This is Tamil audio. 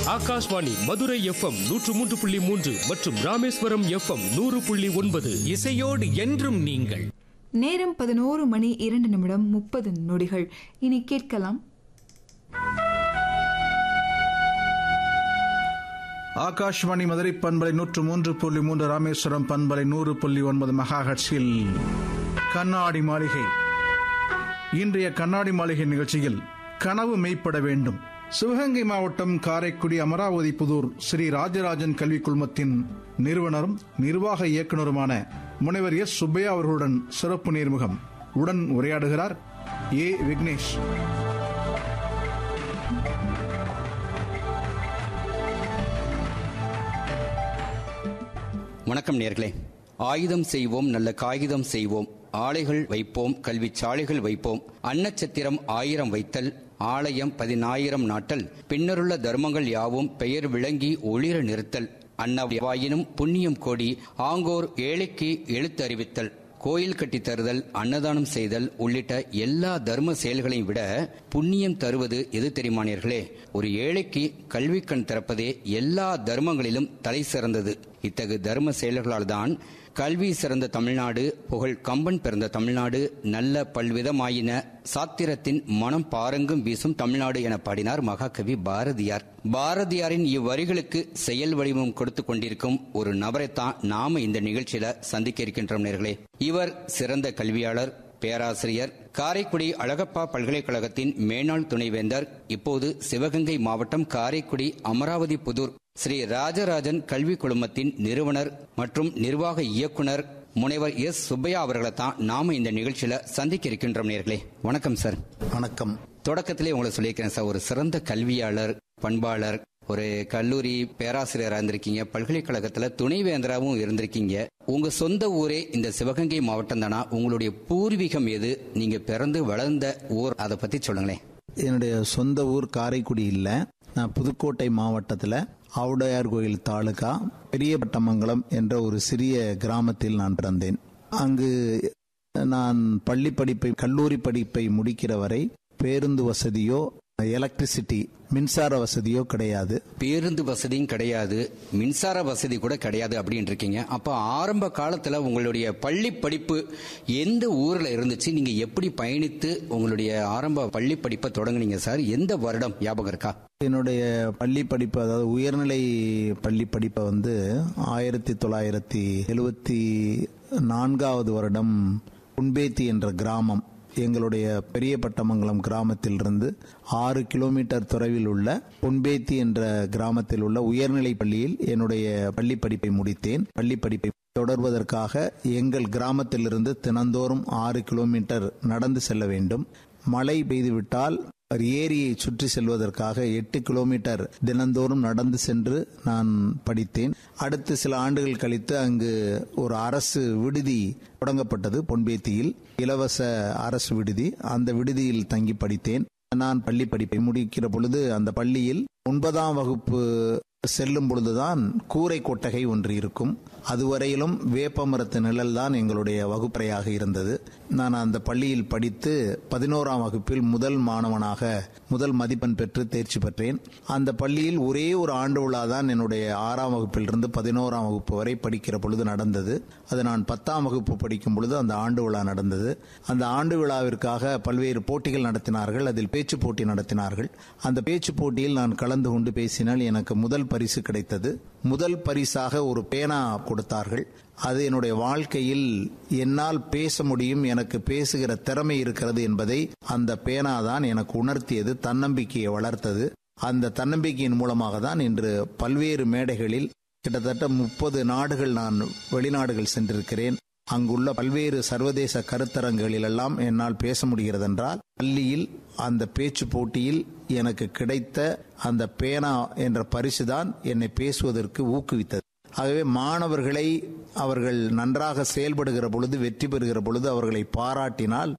ஆகாஷ்வாணி மதுரை எஃப்எம் நூற்று மூன்று புள்ளி மூன்று மற்றும் ராமேஸ்வரம் எஃப்எம் நூறு புள்ளி ஒன்பது இசையோடு என்றும் நீங்கள் நேரம் பதினோரு மணி இரண்டு நிமிடம் முப்பது நொடிகள் இனி கேட்கலாம் ஆகாஷ்வாணி மதுரை பண்பலை நூற்று மூன்று புள்ளி மூன்று ராமேஸ்வரம் பண்பலை நூறு புள்ளி ஒன்பது மெகாஹட்ஸில் கண்ணாடி மாளிகை இன்றைய கண்ணாடி மாளிகை நிகழ்ச்சியில் கனவு மெய்ப்பட வேண்டும் சிவகங்கை மாவட்டம் காரைக்குடி அமராவதி புதூர் ஸ்ரீ ராஜராஜன் கல்விக் குழுமத்தின் நிறுவனரும் நிர்வாக இயக்குனருமான முனைவர் எஸ் சுப்பையா அவர்களுடன் சிறப்பு நேர்முகம் உடன் உரையாடுகிறார் ஏ விக்னேஷ் வணக்கம் நேர்களே ஆயுதம் செய்வோம் நல்ல காகிதம் செய்வோம் ஆலைகள் வைப்போம் கல்வி சாலைகள் வைப்போம் அன்னச்சத்திரம் ஆயிரம் வைத்தல் ஆலயம் பதினாயிரம் நாட்டல் பின்னருள்ள தர்மங்கள் யாவும் பெயர் விளங்கி ஒளிர நிறுத்தல் அன்னவாயினும் புண்ணியம் கோடி ஆங்கோர் ஏழைக்கு எழுத்து அறிவித்தல் கோயில் கட்டித் தருதல் அன்னதானம் செய்தல் உள்ளிட்ட எல்லா தர்ம செயல்களையும் விட புண்ணியம் தருவது எது தெரியுமானியர்களே ஒரு ஏழைக்கு கல்வி கண் திறப்பதே எல்லா தர்மங்களிலும் தலை சிறந்தது இத்தகு தர்ம செயல்களால் தான் கல்வி சிறந்த தமிழ்நாடு புகழ் கம்பன் பிறந்த தமிழ்நாடு நல்ல பல்விதமாயின சாத்திரத்தின் மனம் பாரங்கும் வீசும் தமிழ்நாடு என பாடினார் மகாகவி பாரதியார் பாரதியாரின் இவ்வரிகளுக்கு செயல் வடிவம் கொடுத்து கொண்டிருக்கும் ஒரு நபரைத்தான் நாம இந்த நிகழ்ச்சியில சந்திக்க இருக்கின்றோம் நேர்களே இவர் சிறந்த கல்வியாளர் பேராசிரியர் காரைக்குடி அழகப்பா பல்கலைக்கழகத்தின் மேனாள் துணைவேந்தர் இப்போது சிவகங்கை மாவட்டம் காரைக்குடி அமராவதி புதூர் ஸ்ரீ ராஜராஜன் கல்வி குழுமத்தின் நிறுவனர் மற்றும் நிர்வாக இயக்குனர் முனைவர் எஸ் சுப்பையா அவர்களை தான் நாம இந்த நிகழ்ச்சியில சந்திக்க இருக்கின்றோம் நேர்களே வணக்கம் சார் வணக்கம் தொடக்கத்திலே உங்களை சொல்லியிருக்கிறேன் சார் ஒரு சிறந்த கல்வியாளர் பண்பாளர் ஒரு கல்லூரி பேராசிரியராக இருந்திருக்கீங்க பல்கலைக்கழகத்துல துணைவேந்தராகவும் இருந்திருக்கீங்க உங்க சொந்த ஊரே இந்த சிவகங்கை மாவட்டம் தானா உங்களுடைய பூர்வீகம் எது நீங்க பிறந்து வளர்ந்த ஊர் அதை பத்தி சொல்லுங்களேன் என்னுடைய சொந்த ஊர் காரைக்குடி இல்லை நான் புதுக்கோட்டை மாவட்டத்தில் ஆவுடையார் கோயில் தாலுகா பெரியபட்டமங்கலம் என்ற ஒரு சிறிய கிராமத்தில் நான் பிறந்தேன் அங்கு நான் பள்ளி படிப்பை கல்லூரி படிப்பை முடிக்கிற வரை பேருந்து வசதியோ எலக்ட்ரிசிட்டி மின்சார வசதியோ கிடையாது பேருந்து வசதியும் கிடையாது மின்சார வசதி கூட கிடையாது அப்படின்னு இருக்கீங்க அப்ப ஆரம்ப காலத்துல உங்களுடைய பள்ளி படிப்பு எந்த ஊர்ல இருந்துச்சு நீங்க எப்படி பயணித்து உங்களுடைய ஆரம்ப பள்ளி படிப்பை தொடங்குனீங்க சார் எந்த வருடம் ஞாபகம் இருக்கா என்னுடைய பள்ளி படிப்பு அதாவது உயர்நிலை பள்ளி படிப்பை வந்து ஆயிரத்தி தொள்ளாயிரத்தி எழுவத்தி நான்காவது வருடம் குன்பேத்தி என்ற கிராமம் எங்களுடைய பெரியபட்டமங்கலம் கிராமத்திலிருந்து ஆறு கிலோமீட்டர் தொலைவில் உள்ள பொன்பேத்தி என்ற கிராமத்தில் உள்ள உயர்நிலை பள்ளியில் என்னுடைய பள்ளி படிப்பை முடித்தேன் பள்ளி படிப்பை தொடர்வதற்காக எங்கள் கிராமத்திலிருந்து தினந்தோறும் ஆறு கிலோமீட்டர் நடந்து செல்ல வேண்டும் மழை பெய்துவிட்டால் ஏரியை சுற்றி செல்வதற்காக எட்டு கிலோமீட்டர் தினந்தோறும் நடந்து சென்று நான் படித்தேன் அடுத்து சில ஆண்டுகள் கழித்து அங்கு ஒரு அரசு விடுதி தொடங்கப்பட்டது பொன்பேத்தியில் இலவச அரசு விடுதி அந்த விடுதியில் தங்கி படித்தேன் நான் பள்ளி படிப்பை முடிக்கிற பொழுது அந்த பள்ளியில் ஒன்பதாம் வகுப்பு செல்லும் பொழுதுதான் கூரை கொட்டகை ஒன்று இருக்கும் அதுவரையிலும் வேப்பமரத்து நிழல் தான் எங்களுடைய வகுப்பறையாக இருந்தது நான் அந்த பள்ளியில் படித்து பதினோராம் வகுப்பில் முதல் மாணவனாக முதல் மதிப்பெண் பெற்று தேர்ச்சி பெற்றேன் அந்த பள்ளியில் ஒரே ஒரு ஆண்டு விழா தான் என்னுடைய ஆறாம் வகுப்பிலிருந்து பதினோராம் வகுப்பு வரை படிக்கிற பொழுது நடந்தது அது நான் பத்தாம் வகுப்பு படிக்கும் பொழுது அந்த ஆண்டு விழா நடந்தது அந்த ஆண்டு விழாவிற்காக பல்வேறு போட்டிகள் நடத்தினார்கள் அதில் பேச்சு போட்டி நடத்தினார்கள் அந்த பேச்சு போட்டியில் நான் கலந்து கொண்டு பேசினால் எனக்கு முதல் பரிசு கிடைத்தது முதல் பரிசாக ஒரு பேனா கொடுத்தார்கள் அது என்னுடைய வாழ்க்கையில் என்னால் பேச முடியும் எனக்கு பேசுகிற திறமை இருக்கிறது என்பதை அந்த பேனா தான் எனக்கு உணர்த்தியது தன்னம்பிக்கையை வளர்த்தது அந்த தன்னம்பிக்கையின் மூலமாக தான் இன்று பல்வேறு மேடைகளில் கிட்டத்தட்ட முப்பது நாடுகள் நான் வெளிநாடுகள் சென்றிருக்கிறேன் அங்குள்ள பல்வேறு சர்வதேச கருத்தரங்குகளிலெல்லாம் என்னால் பேச முடிகிறது என்றால் பள்ளியில் அந்த பேச்சு போட்டியில் எனக்கு கிடைத்த அந்த பேனா என்ற பரிசுதான் என்னை பேசுவதற்கு ஊக்குவித்தது ஆகவே மாணவர்களை அவர்கள் நன்றாக செயல்படுகிற பொழுது வெற்றி பெறுகிற பொழுது அவர்களை பாராட்டினால்